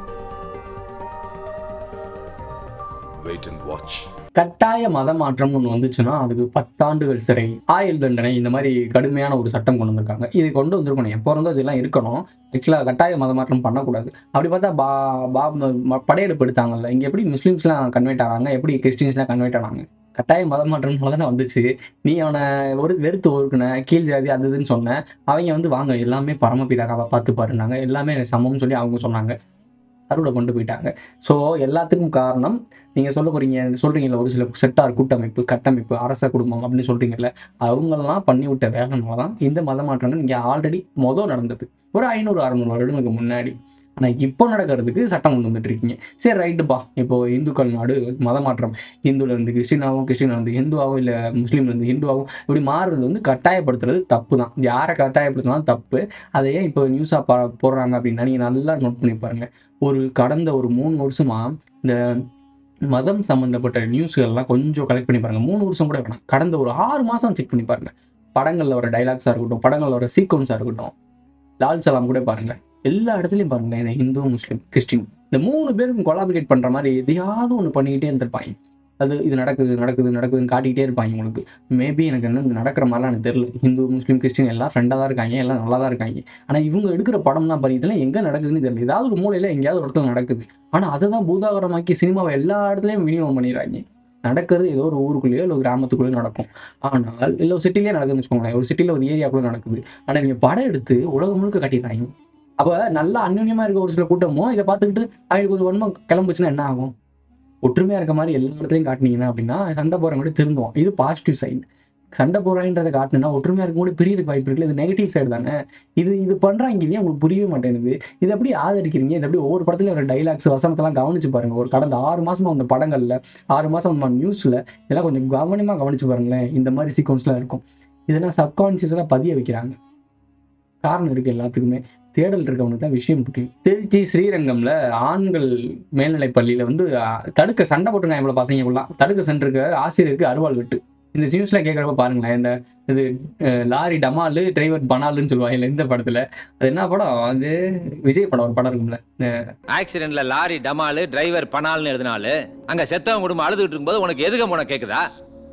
வெயிட் அண்ட் வாட்ச் கட்டாய மத மாற்றம் ஒன்று வந்துச்சுன்னா அதுக்கு பத்தாண்டுகள் சிறை ஆயுள் தண்டனை இந்த மாதிரி கடுமையான ஒரு சட்டம் கொண்டு வந்திருக்காங்க இது கொண்டு வந்திருக்கணும் எப்போ இருந்தோ இதெல்லாம் இருக்கணும் ஆக்சுவலாக கட்டாய மத மாற்றம் பண்ணக்கூடாது அப்படி பார்த்தா பா பா ம- படையெடுப்பு எடுத்தாங்கல்ல இங்கே எப்படி முஸ்லீம்ஸ்லாம் கன்வெர்ட் ஆனாங்க எப்படி கிறிஸ்டின்ஸ்லாம் கன்வெர்ட் ஆனாங்க கட்டாய மத மாற்றம்னால தானே வந்துச்சு நீ அவனை ஒரு வெறுத்து ஒருக்குன கீழ் ஜாதி அது இதுன்னு சொன்ன அவங்க வந்து வாங்க எல்லாமே பரமபிதாக்காவை பார்த்து பாருனாங்க எல்லாமே சமம்னு சொல்லி அவங்க சொன்னாங்க அறுவடை கொண்டு போயிட்டாங்க ஸோ எல்லாத்துக்கும் காரணம் நீங்கள் சொல்ல போறீங்க சொல்றீங்கல்ல ஒரு சில செட்டார் கூட்டமைப்பு கட்டமைப்பு அரச குடும்பம் அப்படின்னு சொல்றீங்கல்ல அவங்களெல்லாம் பண்ணி விட்ட வேலைனால தான் இந்த மத மாற்றங்கள் இங்கே ஆல்ரெடி மொதல் நடந்தது ஒரு ஐநூறு அறநூறு வருடங்களுக்கு முன்னாடி ஆனால் இப்போ நடக்கிறதுக்கு சட்டம் கொண்டு வந்துட்டு இருக்கீங்க சரி ரைட்டுப்பா இப்போ இந்துக்கள் நாடு மத மாற்றம் ஹிந்துல இருந்து கிறிஸ்டினாவும் கிறிஸ்டின் இருந்து ஹிந்துவாகவும் இல்லை முஸ்லீம்ல இருந்து ஹிந்துவாகவும் இப்படி மாறுறது வந்து கட்டாயப்படுத்துறது தப்பு தான் யாரை கட்டாயப்படுத்தினாலும் தப்பு அதை ஏன் இப்போ நியூஸாக பா போடுறாங்க அப்படின்னா நீங்கள் நல்லா நோட் பண்ணி பாருங்க ஒரு கடந்த ஒரு மூணு வருஷமா இந்த மதம் சம்மந்தப்பட்ட நியூஸ்கள்லாம் கொஞ்சம் கலெக்ட் பண்ணி பாருங்க மூணு வருஷம் கூட வேணாம் கடந்த ஒரு ஆறு மாதம் செக் பண்ணி பாருங்க படங்களில் வர டைலாக்ஸாக இருக்கட்டும் படங்களில் வர சீக்வன்ஸாக இருக்கட்டும் லால் சலாம் கூட பாருங்க எல்லா இடத்துலையும் பாருங்க இந்த ஹிந்து முஸ்லீம் கிறிஸ்டின் இந்த மூணு பேருக்கும் கொலாபரேட் பண்ணுற மாதிரி எதையாவது ஒன்று பண்ணிக்கிட்டே இருந்திருப்பாங்க அது இது நடக்குது நடக்குது நடக்குதுன்னு காட்டிக்கிட்டே இருப்பாங்க உங்களுக்கு மேபி எனக்கு என்ன இது நடக்கிற மாதிரிலாம் எனக்கு தெரியல ஹிந்து முஸ்லீம் கிறிஸ்டின் எல்லாம் ஃப்ரெண்டாக தான் இருக்காங்க எல்லாம் நல்லா தான் இருக்காங்க ஆனால் இவங்க எடுக்கிற படம்லாம் பாருங்க இதெல்லாம் எங்கே நடக்குதுன்னு தெரியல ஏதாவது ஒரு மூலையில் எங்கேயாவது ஒரு இடத்துல நடக்குது ஆனால் அதை தான் பூதாகரமாக்கி சினிமாவை எல்லா இடத்துலையும் விநியோகம் பண்ணிடுறாங்க நடக்கிறது ஏதோ ஒரு ஊருக்குள்ளேயோ இல்லை ஒரு கிராமத்துக்குள்ளேயோ நடக்கும் ஆனால் இல்லை ஒரு சிட்டிலேயே நடக்குதுன்னு வச்சுக்கோங்களேன் ஒரு சிட்டியில் ஒரு ஏரியாக்குள்ளே நடக்குது ஆனால் நீங்கள் படம் எடுத்து உலகம் முழுக்க காட்டிடுறாங்க அப்போ நல்லா அந்யுன்யமாக இருக்க ஒரு சில கூட்டமும் இதை பார்த்துக்கிட்டு அவங்களுக்கு ஒரு வன்மம் கிளம்புச்சுன்னா என்ன ஆகும் ஒற்றுமையாக இருக்க மாதிரி எல்லா இடத்துலையும் காட்டினீங்கன்னா அப்படின்னா சண்டை போகிறவங்க கூட திருந்துவோம் இது பாசிட்டிவ் சைடு சண்டை போடுறான்றதை காட்டினா ஒற்றுமையாக இருக்கும் கூட பிரியறதுக்கு வாய்ப்பு இருக்குல்ல இது நெகட்டிவ் சைடு தானே இது இது பண்ணுறாங்க இல்லையா உங்களுக்கு புரியவே மாட்டேங்குது இது எப்படி ஆதரிக்கிறீங்க இது எப்படி ஒவ்வொரு படத்துலையும் ஒரு டைலாக்ஸ் வசனத்தெல்லாம் கவனிச்சு பாருங்க ஒரு கடந்த ஆறு மாசமா அந்த படங்கள்ல ஆறு மாசம் நியூஸ்ல இதெல்லாம் கொஞ்சம் கவனமா கவனிச்சு பாருங்களேன் இந்த மாதிரி சீக்வன்ஸ்லாம் இருக்கும் இதெல்லாம் சப்கான்சியஸாக பதிய வைக்கிறாங்க காரணம் இருக்கு எல்லாத்துக்குமே தேடல் இருக்கவனுக்கு தான் விஷயம் புரியும் திருச்சி ஸ்ரீரங்கம்ல ஆண்கள் மேல்நிலைப் பள்ளியில வந்து அஹ், தடுக்க சண்டை போட்டுருக்காங்க இவ்வளோ பசங்களுக்குலாம் தடுக்க சென்றிருக்க ஆசிரியருக்கு அருவாள் வெட்டு இந்த நியூஸ்ல கேட்குறப்ப பாருங்களேன் இந்த இது அஹ், லாரி டமாலு டிரைவர் பனாலுன்னு சொல்லுவாங்க இந்த படத்துல அது என்ன படம் அது விஜய் படம் ஒரு படம் இருக்கும்ல ஆக்சிடென்ட்ல லாரி டமாலு டிரைவர் பனால்னு எழுதினாலு அங்க செத்தவன் குடும்பம் அழுதுட்டு இருக்கும்போது உனக்கு எதுக்கு போன கேக்குதா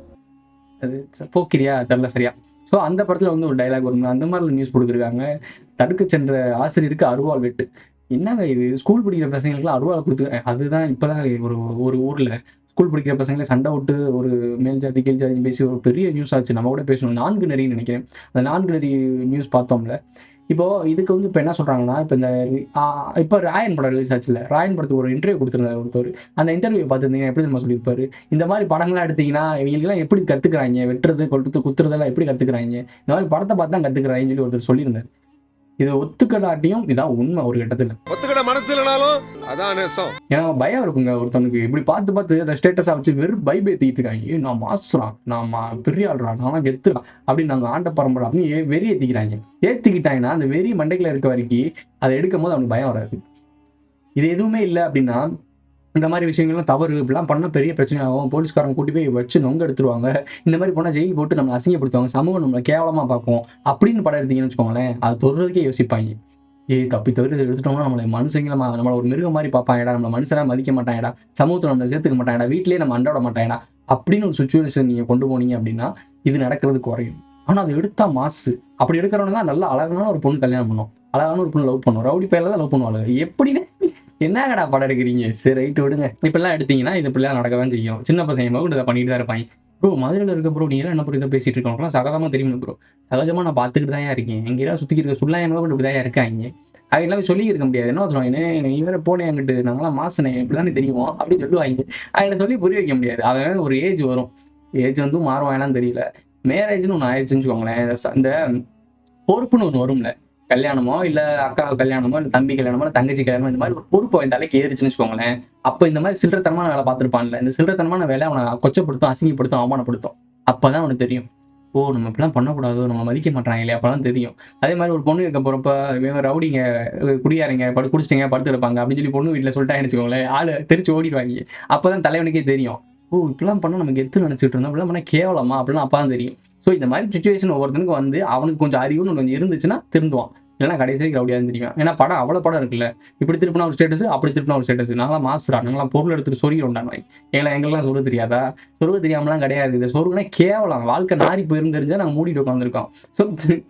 அது ச- போக்கிரியா தெரில சரியா ஸோ அந்த படத்தில் வந்து ஒரு டைலாக் வரும் அந்த மாதிரி நியூஸ் கொடுத்துருக்காங்க தடுக்க சென்ற ஆசிரியருக்கு அருவாள் வெட்டு என்னங்க இது ஸ்கூல் படிக்கிற பசங்களுக்குலாம் அருவாள் கொடுத்து அதுதான் இப்போதான் ஒரு ஒரு ஊரில் ஸ்கூல் படிக்கிற பசங்களே சண்டை விட்டு ஒரு மேல் ஜாதி கீழ் ஜாதி பேசி ஒரு பெரிய நியூஸ் ஆச்சு நம்ம கூட பேசணும் நான்கு நெறின்னு நினைக்கிறேன் அந்த நான்கு நெறி நியூஸ் பார்த்தோம்ல இப்போ இதுக்கு வந்து இப்போ என்ன சொல்றாங்கன்னா இப்போ இந்த ஆஹ் இப்போ ராயன் படம் ரிலீஸ் ஆச்சுல ராயன் படத்துக்கு ஒரு இன்டர்வியூ கொடுத்துருந்தாரு ஒருத்தர் அந்த இன்டர்வியூ பார்த்துருந்தீங்க எப்படி நம்ம சொல்லியிருப்பாரு இந்த மாதிரி படங்கள்லாம் எடுத்தீங்கன்னா இவங்களுக்குலாம் எப்படி கத்துக்கிறாங்க வெட்டுறது கொட்டுறது குத்துறதெல்லாம் எப்படி கத்துக்கிறாங்க இந்த மாதிரி படத்தை பார்த்து தான் கத்துக்கிறாங்கன்னு சொல்லி ஒருத்தர் சொல்லியிருந்தாரு இது ஒத்துக்கலாட்டியும் இதான் உண்மை ஒரு கட்டத்தில் ஒத்துக்கிட மனசு இல்லைனாலும் அதான் நேசம் ஏன்னா பயம் இருக்குங்க ஒருத்தனுக்கு இப்படி பார்த்து பார்த்து அந்த ஸ்டேட்டஸை வச்சு வெறும் பைபேத்திட்டு இருக்காங்க "ஏய், நான் மாசுறான் நான் மா- பெரிய ஆள்றா நான் கெத்துறான் அப்படின்னு நாங்கள் ஆண்ட பரம்பரை அப்படின்னு ஏ- வெறி ஏற்றிக்கிறாங்க ஏற்றிக்கிட்டாங்கன்னா அந்த வெறி மண்டைக்குள்ள இருக்க வரைக்கும் அதை எடுக்கும் போது அவனுக்கு பயம் வராது இது எதுவுமே இல்லை அப்படின்னா இந்த மாதிரி விஷயங்கள்லாம் தவறு இப்படிலாம் பண்ணால் பெரிய பிரச்சனை ஆகும் போலீஸ்காரங்க கூட்டி போய் வச்சு நொங்க எடுத்துருவாங்க இந்த மாதிரி போனால் ஜெயில் போட்டு நம்மளை அசிங்கப்படுத்துவாங்க சமூகம் நம்மளை கேவலமாக பார்க்கும் அப்படின்னு படம் எடுத்தீங்கன்னு வச்சுக்கோங்களேன் அது தொடுறதுக்கே யோசிப்பாங்க ஏய் தப்பி தவிர இதை எடுத்துட்டோம்னா நம்மளை மனுஷங்கள மா- நம்மளை ஒரு மிருகம் மாதிரி பார்ப்பாங்கடா நம்மளை மனுஷனா மதிக்க மாட்டாங்கடா சமூகத்தில் நம்மளை சேர்த்துக்க மாட்டாங்கடா வீட்டிலேயே நம்ம அண்டாட மாட்டாங்கடா அப்படின்னு ஒரு சுச்சுவேஷன் நீங்கள் கொண்டு போனீங்க அப்படின்னா இது நடக்கிறது குறையும் ஆனால் அது எடுத்தா மாசு அப்படி எடுக்கிறவன தான் நல்ல அழகான ஒரு பொண்ணு கல்யாணம் பண்ணும் அழகான ஒரு பொண்ணு லவ் பண்ணும் ரவுடி பையில தான் லவ் பண்ணுவாங்க எப்படின்னு என்னங்கடா படம் எடுக்கிறீங்க சரி ரைட்டு விடுங்க இப்படிலாம் எடுத்தீங்கன்னா இது இப்படிலாம் நடக்க தான் செய்யும் சின்ன பசங்க கூட இதை பண்ணிட்டு தான் இருப்பாங்க ப்ரோ மதுரையில் இருக்க ப்ரோ நீ எல்லாம் என்ன ப்ரோ இதை பேசிட்டு இருக்கவங்களாம் சகஜமாக தெரியும் ப்ரோ சகஜமாக நான் பார்த்துக்கிட்டு தான் இருக்கேன் எங்கேயாவது சுற்றி இருக்க சுல்லாயமாக கூட இப்படி தான் இருக்காங்க அது எல்லாமே சொல்லி இருக்க முடியாது என்ன சொல்லுவாங்க என்ன நீ வேற போனேன் அங்கிட்டு நாங்களாம் மாசனே இப்படிதானே தெரியும் அப்படின்னு சொல்லுவாங்க அதில் சொல்லி புரிய வைக்க முடியாது அவன் ஒரு ஏஜ் வரும் ஏஜ் வந்து மாறுவாங்களான்னு தெரியல மேரேஜ்னு ஒன்று ஆயிடுச்சுன்னு வச்சுக்கோங்களேன் இந்த ச- இந்த பொறுப்புன்னு ஒன்று வரும்ல கல்யாணமோ இல்லை அக்கா கல்யாணமோ இல்லை தம்பி கல்யாணமோ இல்லை தங்கச்சி கல்யாணமோ இந்த மாதிரி ஒரு பொறுப்பு அவன் தலைக்கு ஏறிச்சுன்னு வச்சுக்கோங்களேன் அப்போ இந்த மாதிரி சில்லறத்தனமான வேலை பார்த்துருப்பான்ல இந்த சில்லறத்தனமான வேலை அவனை கொச்சப்படுத்தும் அசிங்கப்படுத்தும் அவமானப்படுத்தும் அப்பதான் அவனுக்கு தெரியும் ஓ நம்ம இப்படிலாம் பண்ணக்கூடாது நம்ம மதிக்க மாட்டாங்க இல்லையா அப்பதான் தெரியும் அதே மாதிரி ஒரு பொண்ணு கேட்க போறப்ப இவன் ரவுடிங்க குடியாரங்க படு குடிச்சிட்டீங்க படுத்து இருப்பாங்க அப்படின்னு சொல்லி பொண்ணு வீட்டில் சொல்லிட்டாங்கன்னு வச்சுக்கோங்களேன் ஆளு தெரிச்சு ஓடிடுவாங்க அப்பதான் தலைவனுக்கே தெரியும் ஓ இப்படிலாம் பண்ணா நமக்கு எத்து நினைச்சிட்டு இருந்தோம் இப்படிலாம் பண்ணா கேவலமா அப்படிலாம் அப்பதான் தெரியும் ஸோ இந்த மாதிரி சுச்சுவேஷன் ஒவ்வொருத்தனுக்கு வந்து அவனுக்கு கொஞ்சம் அறிவுன்னு கொஞ்சம் இருந்துச்சுன்னா திருந்துவான் இல்லைன்னா கடைசி வரைக்கும் ரவுடியாக தெரியும் ஏன்னா படம் அவ்வளோ படம் இருக்குல்ல இப்படி திருப்பினா ஒரு ஸ்டேட்டஸ் அப்படி திருப்பினா ஒரு ஸ்டேட்டஸ் நாங்களாம் மாசுறா நாங்களாம் பொருள் எடுத்துட்டு சொருகி உண்டானவை எங்களை எங்கெல்லாம் சொருக தெரியாதா சொருக தெரியாமலாம் கிடையாது இந்த சொருகுனா கேவலம் வாழ்க்கை நாரி போயிருந்து தெரிஞ்சா நாங்கள் மூடிட்டு உட்காந்துருக்கோம் ஸோ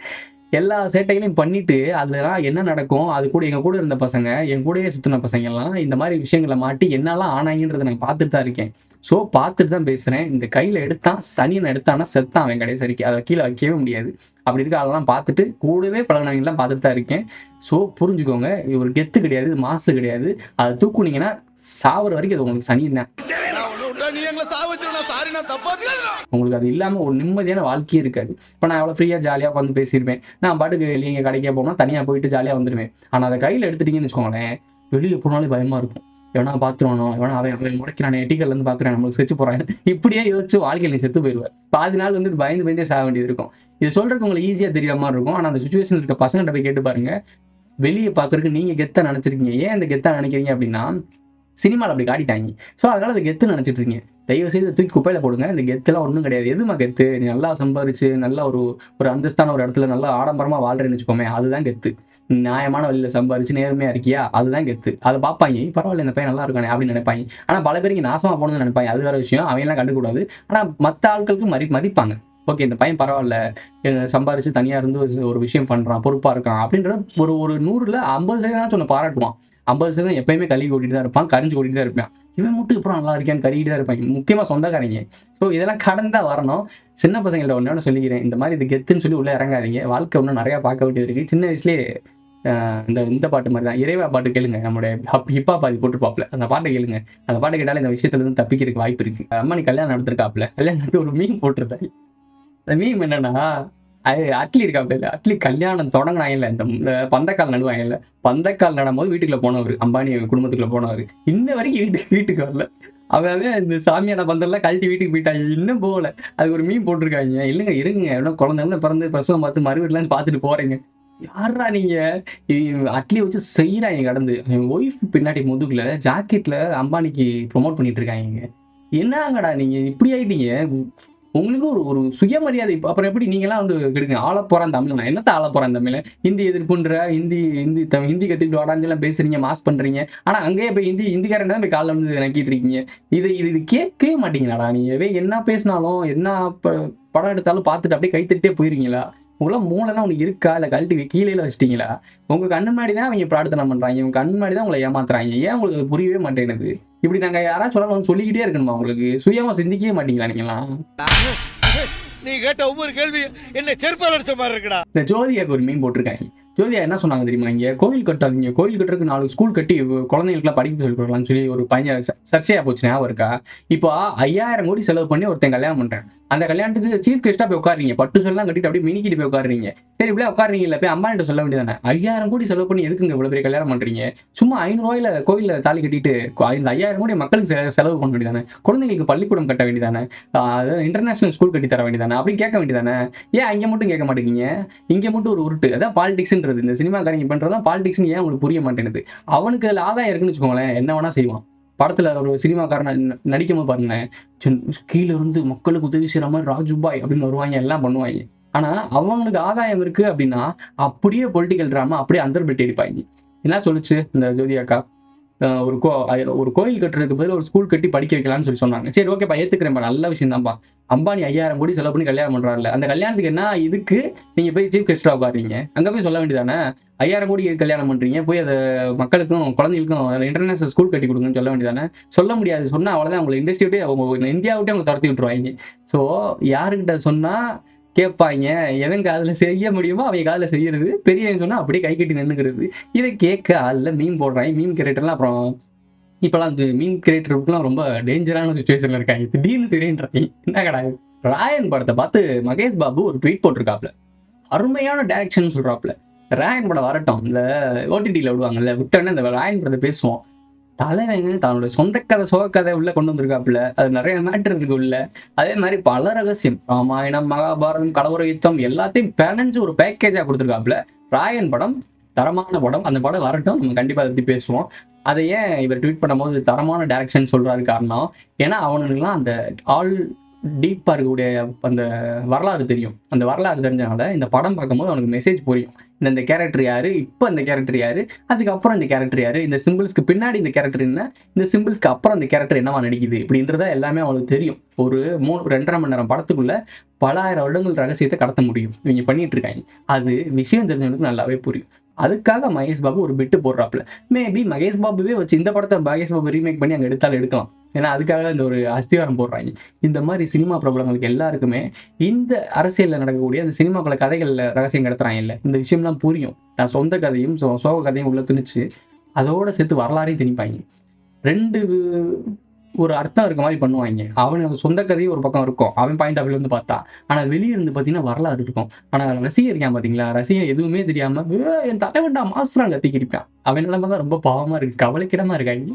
எல்லா சேட்டைகளையும் பண்ணிட்டு அதெல்லாம் என்ன நடக்கும் அது கூட எங்க கூட இருந்த பசங்க என் கூடயே சுத்தின பசங்க எல்லாம் இந்த மாதிரி விஷயங்களை மாட்டி என்னெல்லாம் ஆனாங்கன்றதை நான் பார்த்துட்டு தான் இருக்கேன் ஸோ பார்த்துட்டு தான் பேசுறேன் இந்த கையில எடுத்தான் சனியனை எடுத்தானா செத்தான் அவன் கடைசி வரைக்கும் அதை கீழே வைக்கவே முடியாது அப்படி இருக்க அதெல்லாம் பார்த்துட்டு கூடவே பழகினவங்கலாம் பார்த்துட்டு தான் இருக்கேன் ஸோ புரிஞ்சுக்கோங்க இது ஒரு கெத்து கிடையாது இது மாசு கிடையாது அதை தூக்குனீங்கன்னா சாவர வரைக்கும் அது உங்களுக்கு சனி தான் நீ எங்களை சாவச்சிருந்தா சாரி நான் தப்பா உங்களுக்கு அது இல்லாமல் ஒரு நிம்மதியான வாழ்க்கையே இருக்காது இப்போ நான் எவ்வளோ ஃப்ரீயாக ஜாலியாக உட்காந்து பேசியிருப்பேன் நான் பாட்டுக்கு நீங்கள் கடைக்கே போனால் தனியாக போயிட்டு ஜாலியாக வந்துடுவேன் ஆனால் அதை கையில் எடுத்துட்டீங்கன்னு வச்சுக்கோங்களேன் வெளியே போனாலே பயமாக இருக்கும் எவனா பார்த்துருவானோ எவனா அவன் அவன் முறைக்கிறானே டிக்கெட்ல இருந்து பார்க்குறேன் நம்மளுக்கு செச்சு போகிறான் இப்படியே யோசிச்சு வாழ்க்கையில் நீ செத்து போயிடுவேன் பாதி நாள் வந்துட்டு பயந்து பயந்தே சாக வேண்டியது இருக்கும் இது சொல்றதுக்கு உங்களுக்கு ஈஸியாக தெரியற மாதிரி இருக்கும் ஆனால் அந்த சுச்சுவேஷன் இருக்க பசங்கள்ட்ட போய் கேட்டு பாருங்க வெளியே பார்க்கறதுக்கு நீங்கள் கெத்தாக நினச்சிருக்கீங்க ஏன் இந்த கெத்தாக நினைக்கிறீங்க அப்படின்னா சினிமாவில் அப்படி காட்டிட்டாங்க ஸோ அதனால அது கெத்து நினச்சிட்டு இருக்கீங்க தயவு செய்து தூக்கி குப்பையில் போடுங்க இந்த கெத்துலாம் ஒன்றும் கிடையாது எதுமா கெத்து நீ நல்லா சம்பாரிச்சு நல்ல ஒரு ஒரு அந்தஸ்தான ஒரு இடத்துல நல்லா ஆடம்பரமாக வாழ்றேன்னு வச்சுக்கோமே அதுதான் கெத்து நீ நியாயமான வழியில் சம்பாரிச்சு நேர்மையாக இருக்கியா அதுதான் கெத்து அதை பார்ப்பாங்க பரவாயில்ல இந்த பையன் நல்லா இருக்கானே அப்படின்னு நினைப்பாங்க ஆனால் பல பேருக்கு நாசமாக போகணும்னு நினைப்பாங்க அது வேற விஷயம் அவையெல்லாம் கண்டுக்கூடாது ஆனால் மற்ற ஆட்களுக்கு மதி மதிப்பாங்க ஓகே இந்த பையன் பரவாயில்ல அஹ் சம்பாரிச்சு தனியாக இருந்து ஒரு- ஒரு விஷயம் பண்ணுறான் பொறுப்பாக இருக்கான் அப்படின்ற ஒரு ஒரு நூறில் ஐம்பது சதவீதம் சொன்ன பாராட்டுவான் ஐம்பது சதவீதம் எப்பயுமே கழுவி ஓட்டிட்டு தான் இருப்பான் கரிஞ்சு ஓட்டிட்டு தான் இருப்பான் இவன் மட்டும் இப்போ நல்லா இருக்கான்னு கறிக்கிட்டு தான் இருப்பாங்க முக்கியமாக சொந்தக்காரங்க ஸோ இதெல்லாம் கடந்தா வரணும் சின்ன பசங்கள்ட்ட ஒன்று ஒன்று சொல்லிக்கிறேன் இந்த மாதிரி இது கெத்துன்னு சொல்லி உள்ளே இறங்காதீங்க வாழ்க்கை இன்னும் நிறையா பார்க்க வேண்டியது இருக்குது சின்ன வயசுலேயே ஆஹ் இந்த இந்த பாட்டு மாதிரி தான் இறைவா பாட்டு கேளுங்க நம்மளுடைய ஹப் ஹிப்பா பாதி போட்டுருப்பாப்ல அந்த பாட்டை கேளுங்க அந்த பாட்டை கேட்டாலே இந்த விஷயத்துல இருந்து தப்பிக்கிறதுக்கு வாய்ப்பு இருக்கு அம்மா நீ கல்யாணம் நடத்திருக்காப்ல கல்யாணம் நடத்தி ஒரு மீன் போட்டிருந்தாரு அந்த மீன் என்னன்னா அது அட்லி இருக்காப்ல இல்ல அட்லி கல்யாணம் தொடங்கினாங்கல்ல இந்த இந்த பந்தக்கால் நடுவாங்கல்ல பந்தக்கால் நடும்போது வீட்டுக்குள்ள போனவர் அம்பானி குடும்பத்துக்குள்ள போனவர் இன்ன வரைக்கும் வீட்டுக்கு வீட்டுக்கு வரல அவன் இந்த சாமியான பந்தல்லாம் கழட்டி வீட்டுக்கு போயிட்டாங்க இன்னும் போகல அதுக்கு ஒரு மீன் போட்டிருக்காங்க இல்லைங்க இருங்க எவ்வளோ குழந்தைங்க பிறந்து பிரசவம் பார்த்து மறு வீட்டுலாம் பார்த்துட்டு போறீங்க யாரா நீங்க இது அட்லி வச்சு செய்யறாங்க கடந்து என் ஒய்ஃப் பின்னாடி முதுகுல ஜாக்கெட்ல அம்பானிக்கு ப்ரொமோட் பண்ணிட்டு இருக்காங்க என்னங்கடா நீங்க இப்படி ஆயிட்டீங்க உங்களுக்கு ஒரு ஒரு சுயமரியாதை இப்ப அப்புறம் எப்படி நீங்களாம் வந்து கெடுங்க ஆள போறான் தமிழ் நான் என்னத்த ஆள போறேன் தமிழ் ஹிந்தி எதிர்ப்புன்ற ஹிந்தி ஹிந்தி தமிழ் ஹிந்தி கத்துக்கிட்டு வாடாஞ்செல்லாம் பேசுறீங்க மாஸ் பண்றீங்க ஆனா அங்கேயே போய் ஹிந்தி ஹிந்திக்காரன் தான் போய் காலில் வந்து நக்கிட்டு இருக்கீங்க இது இது இது கேட்கவே மாட்டீங்களாடா நீங்க வே என்ன பேசினாலும் என்ன ப- படம் எடுத்தாலும் பார்த்துட்டு அப்படியே கைத்தட்டே போயிருவீங்களா உங்களாம் மூளைலாம் உனக்கு இருக்கா இல்லை கழட்டி கீழே வச்சிட்டீங்களா உங்க கண்ணு முன்னாடி தான் அவங்க பிரார்த்தனை பண்றாங்க உங்க கண்ணு முன்னாடி தான் உங்களை ஏமாத்துறாங்க ஏன் உங்களுக்கு அது புரியவே மாட்டேங்குது இப்படி நாங்க யாராச்சும் சொல்லணும்னு சொல்லிக்கிட்டே இருக்கணுமா உங்களுக்கு சுயமா சிந்திக்கவே மாட்டீங்களா நீங்களாம் நீ கேட்ட ஒவ்வொரு கேள்வி என்ன செருப்பால் அடிச்ச மாதிரி இருக்குடா இந்த ஜோதியாக்கு ஒரு மீன் போட்டிருக்காங்க ஜோதியா என்ன சொன்னாங்க தெரியுமா இங்க கோவில் கட்டாதீங்க கோவில் கட்டுறதுக்கு நாலு ஸ்கூல் கட்டி குழந்தைங்களுக்குலாம் படிக்க சொல்லி கொடுக்கலாம்னு சொல்லி ஒரு பையன் ச- சர்ச்சையா போச்சு ஞாபகம் இருக்கா இப்போ ஐயாயிரம் கோடி செலவு பண்ணி ஒருத்தன் கல்யாணம் பண்றேன் அந்த கல்யாணத்துக்கு சீஃப் கெஸ்டா போய் உட்காருங்க பட்டு சொல்லலாம் கட்டிட்டு அப்படியே மினிக்கிட்டு போய் உட்காருங்க சரி இப்படியே உட்காருங்க இல்ல போய் அம்மாட்ட சொல்ல வேண்டியதானே ஐயாயிரம் கோடி செலவு பண்ணி எதுக்குங்க இவ்வளவு பெரிய கல்யாணம் பண்றீங்க சும்மா ஐநூறு ரூபாயில கோயில்ல தாலி கட்டிட்டு கொ- இந்த ஐயாயிரம் கோடி மக்களுக்கு செ- செலவு பண்ண வேண்டியதானே குழந்தைங்களுக்கு பள்ளிக்கூடம் கட்ட வேண்டியதானே இன்டர்நேஷனல் ஸ்கூல் கட்டி தர வேண்டியதானே அப்படின்னு கேட்க வேண்டியதானே ஏன் அங்க மட்டும் கேட்க மாட்டேங்கிறீங்க இங்க மட்டும் ஒரு உருட்டு அதான் பாலிடிக்ஸ்ன்றது இந்த சினிமாக்காரங்க பண்றதுதான் பாலிடிக்ஸ்னு ஏன் உங்களுக்கு புரிய மாட்டேங்குது அவனுக்கு அதுல ஆதாயம் இருக்குன்னு வச்சுக்கோங்களேன் என்ன வேணா செய்வான் படத்துல ஒரு சினிமாக்காரன் ந- நடிக்கும் போது பாருங்களேன் சின்ன- கீழ இருந்து மக்களுக்கு உதவி செய்யற மாதிரி ராஜுபாய் அப்படின்னு வருவாங்க எல்லாம் பண்ணுவாங்க ஆனா அவங்களுக்கு ஆதாயம் இருக்கு அப்படின்னா அப்படியே பொலிட்டிக்கல் ட்ராமா அப்படியே அந்தர்பெல்ட் அடிப்பாங்க என்ன சொல்லுச்சு இந்த ஜோதி அக்கா அஹ் ஒரு கோ அஹ் ஒரு கோயில் கட்டுறதுக்கு பதில் ஒரு ஸ்கூல் கட்டி படிக்க வைக்கலாம்னு சொல்லி சொன்னாங்க சரி ஓகேப்பா ஏத்துக்கிறேன்ப்பா நல்ல விஷயம் தான்ப்பா அம்பானி ஐயாயிரம் கோடி செலவு பண்ணி கல்யாணம் பண்றாருல அந்த கல்யாணத்துக்கு என்ன இதுக்கு நீங்க போய் சீஃப் கெஸ்டா உட்காருங்க அங்க போய் சொல்ல வேண்டியதானே ஐயாயிரம் கோடி கல்யாணம் பண்றீங்க போய் அதை மக்களுக்கும் குழந்தைகளுக்கும் இன்டர்நேஷனல் ஸ்கூல் கட்டி கொடுங்கன்னு சொல்ல வேண்டியதானே சொல்ல முடியாது சொன்னா அவ்வளவுதான் உங்களை இண்டஸ்ட்ரி விட்டே அவங்க இந்தியா விட்டே அவங்க துரத்தி விட்டுருவாங்க ஸோ யாருக்கிட்ட சொன்னா கேட்பாங்க எவன் காதுல செய்ய முடியுமோ அவங்க காதுல செய்யறது பெரியவன் சொன்னா அப்படியே கை கட்டி நின்னுக்கிறது இதை கேட்க ஆள்ல மீன் போடுறாங்க மீன் கிரியேட்டர்லாம் அப்புறம் இப்பெல்லாம் இந்த மீன் கிரியேட்டருக்குலாம் ரொம்ப டேஞ்சரான சுச்சுவேஷன்ல இருக்காங்க திடீர்னு சரின்றாங்க என்ன கடா இது? ராயன் படத்தை பார்த்து மகேஷ் பாபு ஒரு ட்வீட் போட்டிருக்காப்ல அருமையான டைரக்ஷன் சொல்றாப்ல ராயன் படம் வரட்டும் இந்த ஓடிடியில் விடுவாங்கல்ல விட்டோன்னே இந்த ராயன் படத்தை பேசுவோம் தலைவங்க தன்னோட சொந்த கதை சோக கதை உள்ள கொண்டு வந்திருக்காப்புல அது நிறைய மேட்டர் இருக்கு உள்ள அதே மாதிரி பல ரகசியம் ராமாயணம் மகாபாரதம் கலவர யுத்தம் எல்லாத்தையும் பிணைஞ்சு ஒரு பேக்கேஜா கொடுத்துருக்காப்புல ராயன் படம் தரமான படம் அந்த படம் வரட்டும் நம்ம கண்டிப்பா அதை பத்தி பேசுவோம் அதை ஏன் இவர் ட்வீட் பண்ணும்போது தரமான டைரக்ஷன் சொல்றாரு காரணம் ஏன்னா அவனுக்குலாம் அந்த ஆல் டீப்பா இருக்கக்கூடிய அந்த வரலாறு தெரியும் அந்த வரலாறு தெரிஞ்சனால இந்த படம் பார்க்கும்போது அவனுக்கு மெசேஜ் புரியும் இந்த இந்த கேரக்டர் யாரு இப்போ இந்த கேரக்டர் யாரு அதுக்கப்புறம் இந்த கேரக்டர் யாரு இந்த சிம்பிள்ஸ்க்கு பின்னாடி இந்த கேரக்டர் என்ன இந்த சிம்பிள்ஸ்க்கு அப்புறம் இந்த கேரக்டர் என்னவா நடிக்குது இப்படின்றத எல்லாமே அவனுக்கு தெரியும் ஒரு மூணு ரெண்டரை மணி நேரம் படத்துக்குள்ள பல ஆயிரம் வருடங்கள் ரகசியத்தை கடத்த முடியும் இவங்க பண்ணிட்டு இருக்காங்க அது விஷயம் தெரிஞ்சவனுக்கு நல்லாவே புரியும் அதுக்காக மகேஷ் பாபு ஒரு பிட்டு போடுறாப்புல மேபி மகேஷ் பாபுவே வச்சு இந்த படத்தை மகேஷ் பாபு ரீமேக் பண்ணி அங்கே எடுத்தாலும் எடுக்கலாம் ஏன்னா அதுக்காக இந்த ஒரு அஸ்திவாரம் போடுறாங்க இந்த மாதிரி சினிமா பிரபலங்களுக்கு எல்லாருக்குமே இந்த அரசியலில் நடக்கக்கூடிய அந்த சினிமாக்குள்ள கதைகளில் ரகசியம் கடத்துறாங்க இல்லை இந்த விஷயம்லாம் புரியும் நான் சொந்த கதையும் சோ- சோக கதையும் உள்ள திணிச்சு அதோட சேர்த்து வரலாறையும் திணிப்பாங்க ரெண்டு ஒரு அர்த்தம் இருக்க மாதிரி பண்ணுவாங்க அவனுக்கு சொந்த கதையும் ஒரு பக்கம் இருக்கும் அவன் பாயிண்ட் ஆஃப் வியூ வந்து பார்த்தா ஆனா வெளியே இருந்து பார்த்தீங்கன்னா வரலாறு இருக்கும் ஆனா ரசிகர் இருக்கான் பாத்தீங்களா ரசிகன் எதுவுமே தெரியாம "ஏ, என் தலைவன்டா மாஸ்டரான் கத்திக்கிருப்பான் அவன் நிலைமை தான் ரொம்ப பாவமா இருக்கு கவலைக்கிடமா இருக்காங்க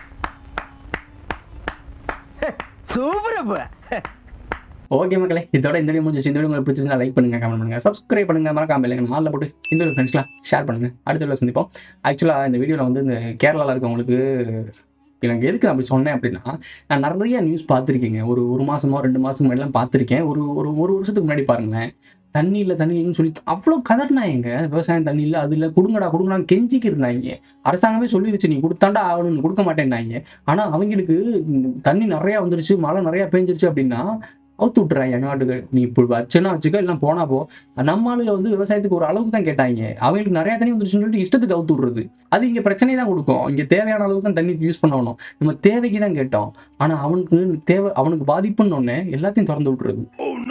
ஓகே மக்களே இதோட இந்த வீடியோ முடிஞ்சிச்சு இந்த வீடியோ உங்களுக்கு பிடிச்சிருந்தா லைக் பண்ணுங்க கமெண்ட் பண்ணுங்க சப்ஸ்கிரைப் பண்ணுங்க மறக்காம இல்லைங்க நாளில் போட்டு இந்த ஒரு ஃப்ரெண்ட்ஸ்லாம் ஷேர் பண்ணுங்க அடுத்த வீடியோ சந்திப்போம் ஆக்சுவலாக இந்த வீடியோவில் வந்து இந்த கேரளாவில் இருக்கவங்களுக்கு எனக்கு எதுக்கு நான் அப்படி சொன்னேன் அப்படின்னா நான் நிறைய நியூஸ் பார்த்துருக்கேங்க ஒரு ஒரு மாசமோ ரெண்டு மாதம் முன்னாடிலாம் பார்த்துருக்கேன் ஒரு ஒரு ஒரு வருஷத்துக்கு முன்னாடி பாருங்களேன் தண்ணி இல்லை தண்ணி இல்லைன்னு சொல்லி அவ்வளோ கதறினாங்க விவசாயம் தண்ணி இல்லை அது இல்லை கொடுங்கடா கொடுங்கடா கெஞ்சிக்கு இருந்தாங்க அரசாங்கமே சொல்லிருச்சு நீ கொடுத்தாண்டா ஆகணும்னு கொடுக்க மாட்டேன்னாங்க ஆனால் அவங்களுக்கு ம், தண்ணி நிறையா வந்துருச்சு மழை நிறையா பெஞ்சிருச்சு அப்படின்னா அவுத்து விட்டுறாங்க நாட்டுக்கு நீ இப்போ வச்சுன்னா வச்சுக்க இல்லை போனா போ நம்ம ஆளுங்க வந்து விவசாயத்துக்கு ஒரு அளவுக்கு தான் கேட்டாங்க அவங்களுக்கு நிறைய தண்ணி வந்துருச்சுன்னு சொல்லிட்டு இஷ்டத்துக்கு அவுத்து விடுறது அது இங்கே பிரச்சனை தான் கொடுக்கும் இங்கே தேவையான அளவுக்கு தான் தண்ணி யூஸ் பண்ணணும் நம்ம தேவைக்கு தான் கேட்டோம் ஆனால் அவனுக்கு தேவை அவனுக்கு பாதிப்புன்னு ஒன்று எல்லாத்தையும் திறந்து விட்டுறது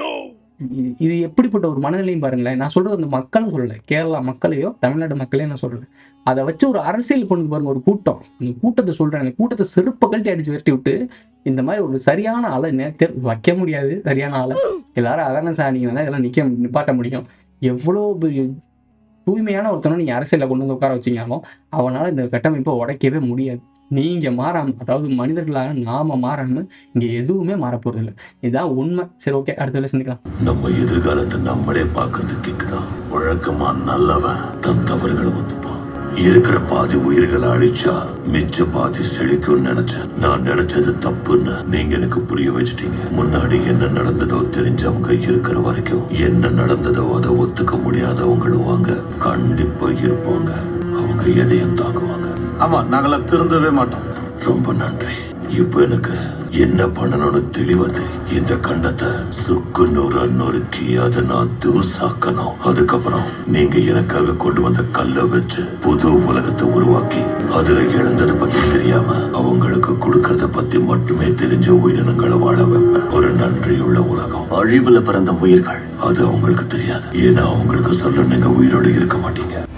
இது- இது எப்படிப்பட்ட ஒரு மனநிலையும் பாருங்களேன் நான் சொல்றது அந்த மக்களும் சொல்லலை கேரளா மக்களையோ தமிழ்நாடு மக்களையோ நான் சொல்லலை அதை வச்சு ஒரு அரசியல் பண்ணு பாருங்க ஒரு கூட்டம் இந்த கூட்டத்தை சொல்றேன் அந்த கூட்டத்தை செருப்ப கழட்டி அடிச்சு விரட்டி விட்டு இந்த மாதிரி ஒரு சரியான ஆளை நேற்று வைக்க முடியாது சரியான ஆளை எல்லாரும் அவேர்னஸ் நீங்க வந்து இதெல்லாம் நிக்க நிப்பாட்ட முடியும் எவ்வளோ பெரிய தூய்மையான ஒருத்தனை நீங்க அரசியலில் கொண்டு வந்து உட்கார வச்சீங்கனாலும் அவனால இந்த கட்டமைப்பை உடைக்கவே முடியாது நீங்க மாறாம அதாவது மனிதர்களாக நாம மாறாம இங்க எதுவுமே மாறப்போறது இல்லை இதுதான் உண்மை சரி ஓகே அடுத்த வேலை சந்திக்கலாம் நம்ம எதிர்காலத்தை நம்மளே பார்க்கறது கேக்குதா வழக்கமா நல்லவன் தன் தவறுகளை ஒத்துப்பான் இருக்கிற பாதி உயிர்களை அழிச்சா மிச்ச பாதி செழிக்கும்னு நினைச்சேன் நான் நினைச்சது தப்புன்னு நீங்க எனக்கு புரிய வச்சிட்டீங்க முன்னாடி என்ன நடந்ததோ தெரிஞ்சவங்க இருக்கிற வரைக்கும் என்ன நடந்ததோ அதை ஒத்துக்க முடியாதவங்களும் வாங்க கண்டிப்பா இருப்பாங்க அவங்க எதையும் தாங்குவாங்க ஆமா நாங்களாம் திருந்தவே மாட்டோம் ரொம்ப நன்றி இப்ப எனக்கு என்ன பண்ணணும்னு தெளிவா தெரியும் இந்த கண்டத்தை சுக்கு நூறா நொறுக்கி அதை நான் தூசாக்கணும் அதுக்கப்புறம் நீங்க எனக்காக கொண்டு வந்த கல்லை வச்சு புது உலகத்தை உருவாக்கி அதுல இழந்ததை பத்தி தெரியாம அவங்களுக்கு கொடுக்கறத பத்தி மட்டுமே தெரிஞ்ச உயிரினங்களை வாழ வைப்பேன் ஒரு நன்றியுள்ள உலகம் அழிவுல பிறந்த உயிர்கள் அது அவங்களுக்கு தெரியாது ஏன்னா அவங்களுக்கு சொல்ல நீங்க உயிரோடு இருக்க மாட்டீங்க